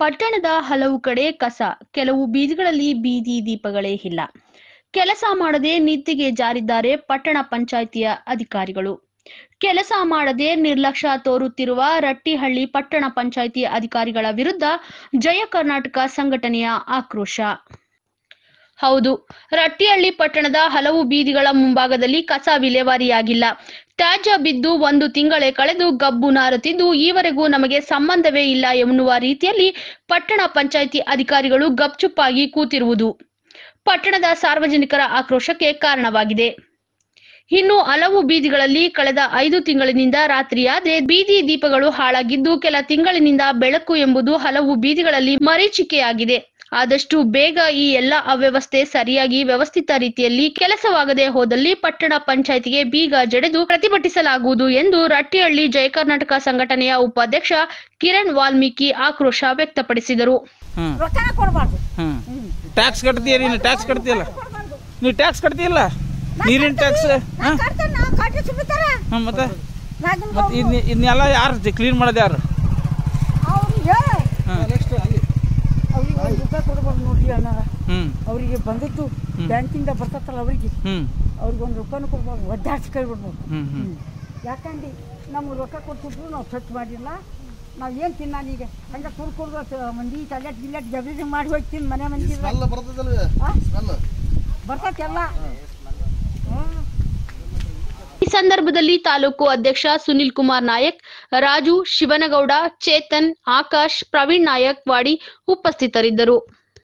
ಪಟ್ಟಣದ ಹಲವು ಕಡೆ ಕಸ ಕೆಲವು ಬೀದಿಗಳಲ್ಲಿ ಬೀದಿ ದೀಪಗಳೇ ಇಲ್ಲ ಕೆಲಸ ಮಾಡದೆ ನಿದ್ರೆಗೆ ಜಾರಿದ್ದಾರೆ ಪಟ್ಟಣ ಪಂಚಾಯಿತಿಯ ಅಧಿಕಾರಿಗಳು ಕೆಲಸ ಮಾಡದೆ ನಿರ್ಲಕ್ಷ್ಯ ತೋರುತ್ತಿರುವ ರಟ್ಟಿಹಳ್ಳಿ ಪಟ್ಟಣ ಪಂಚಾಯಿತಿ ಅಧಿಕಾರಿಗಳ ವಿರುದ್ಧ ಜಯ ಕರ್ನಾಟಕ ಸಂಘಟನೆಯ ಆಕ್ರೋಶ ಹೌದು ರಟ್ಟಿಹಳ್ಳಿ ಪಟ್ಟಣದ ಹಲವು ಬೀದಿಗಳ ಮುಂಭಾಗದಲ್ಲಿ ಕಸ ವಿಲೇವಾರಿಯಾಗಿಲ್ಲ ತ್ಯಾಜ್ಯ ಬಿದ್ದು ಒಂದು ತಿಂಗಳೇ ಕಳೆದು ಗಬ್ಬು ನಾರುತ್ತಿದ್ದು ಈವರೆಗೂ ನಮಗೆ ಸಂಬಂಧವೇ ಇಲ್ಲ ಎನ್ನುವ ರೀತಿಯಲ್ಲಿ ಪಟ್ಟಣ ಪಂಚಾಯಿತಿ ಅಧಿಕಾರಿಗಳು ಗಪ್ಚುಪ್ಪಾಗಿ ಕೂತಿರುವುದು ಪಟ್ಟಣದ ಸಾರ್ವಜನಿಕರ ಆಕ್ರೋಶಕ್ಕೆ ಕಾರಣವಾಗಿದೆ ಇನ್ನು ಹಲವು ಬೀದಿಗಳಲ್ಲಿ ಕಳೆದ ಐದು ತಿಂಗಳಿನಿಂದ ರಾತ್ರಿಯಾದ್ರೆ ಬೀದಿ ದೀಪಗಳು ಹಾಳಾಗಿದ್ದು ಕೆಲ ತಿಂಗಳಿನಿಂದ ಬೆಳಕು ಎಂಬುದು ಹಲವು ಬೀದಿಗಳಲ್ಲಿ ಮರೀಚಿಕೆಯಾಗಿದೆ ಆದಷ್ಟು ಬೇಗ ಈ ಎಲ್ಲ ಅವ್ಯವಸ್ಥೆ ಸರಿಯಾಗಿ ವ್ಯವಸ್ಥಿತ ರೀತಿಯಲ್ಲಿ ಕೆಲಸವಾಗದೆ ಹೋದಲ್ಲಿ ಪಟ್ಟಣ ಪಂಚಾಯಿತಿಗೆ ಬೀಗ ಜಡೆದು ಪ್ರತಿಭಟಿಸಲಾಗುವುದು ಎಂದು ರಟ್ಟಿಹಳ್ಳಿ ಜಯ ಕರ್ನಾಟಕ ಸಂಘಟನೆಯ ಉಪಾಧ್ಯಕ್ಷ ಕಿರಣ್ ವಾಲ್ಮೀಕಿ ಆಕ್ರೋಶ ವ್ಯಕ್ತಪಡಿಸಿದರು ಹ್ಮ್ ರೊಕ್ಕನ ಕೊಡಬಾರ್ದು ಹ್ಮ್ ಟ್ಯಾಕ್ಸ್ ಕಟ್ತೀಯ ನೀನು ಟ್ಯಾಕ್ಸ್ ಕಟ್ತೀಯಲ್ಲ ನೀವು ಟ್ಯಾಕ್ಸ್ ಕಟ್ತೀಯಲ್ಲ ನೀರಿನ ಟ್ಯಾಕ್ಸ್ ಹಾಂ ಕಟ್ತಾನ ಕಟ್ಟಿ ಸುಮ್ಮಿತಾರ ಹಾಂ ಮತ್ತೆ ರಾಜನ್ ಮತ್ತೆ ಇದ್ನ ಇದನ್ನೆಲ್ಲ ಯಾರು ಕ್ಲೀನ್ ಮಾಡೋದು ಯಾರು ಅವ್ರಿಗೆ ಹಾಂ ಅವ್ರಿಗೆ ಒಂದು ರೂಪಾಯಿ ಕೊಡಬಾರ್ದು ನೋಡ್ರಿ ಅಣ್ಣ ಹ್ಞೂ ಅವರಿಗೆ ಬಂದದ್ದು ಬ್ಯಾಂಕಿಂದ ಬರ್ತತ್ತಲ್ಲ ಅವ್ರಿಗೆ ಹ್ಞೂ ಅವ್ರಿಗೆ ಒಂದು ರೂಪಾಯಿನೂ ಕೊಡ್ಬಾರ್ದು ಒದ್ದಾಡ್ಸಿ ಕೈ ಬಿಡ್ಬೇಕು ಹ್ಞೂ ಹ್ಞೂ ಯಾಕಂದ್ರೆ ನಮ್ಗೆ ರೊಕ್ಕ ಕೊಟ್ಬಿಟ್ರು ನಾವು ಸ್ವಚ್ಛ ಮಾಡಿಲ್ಲ ನಾವು ಏನು ತಿನ್ನಾನೀಗ ಹಂಗೆ ಕುಡ್ ಕುಡ್ದು ಮಂದಿ ಟೈಲೆಟ್ ಗಿಲೆಟ್ ಜಬರಿ ಮಾಡಿ ಹೋಗ್ತೀನಿ ಮನೆ ಮಂದಿ ಸ್ಮೆಲ್ ಬರ್ತದಲ್ವೇ ಸ್ಮೆಲ್ ಬರ್ತೈತೆಲ್ಲ ಹ್ಞೂ ಈ ಸಂದರ್ಭದಲ್ಲಿ ತಾಲೂಕು ಅಧ್ಯಕ್ಷ ಸುನಿಲ್ ಕುಮಾರ್ ನಾಯಕ್ ರಾಜು ಶಿವನಗೌಡ ಚೇತನ್ ಆಕಾಶ್ ಪ್ರವೀಣ್ ನಾಯಕ್ ವಾಡಿ ಉಪಸ್ಥಿತರಿದ್ದರು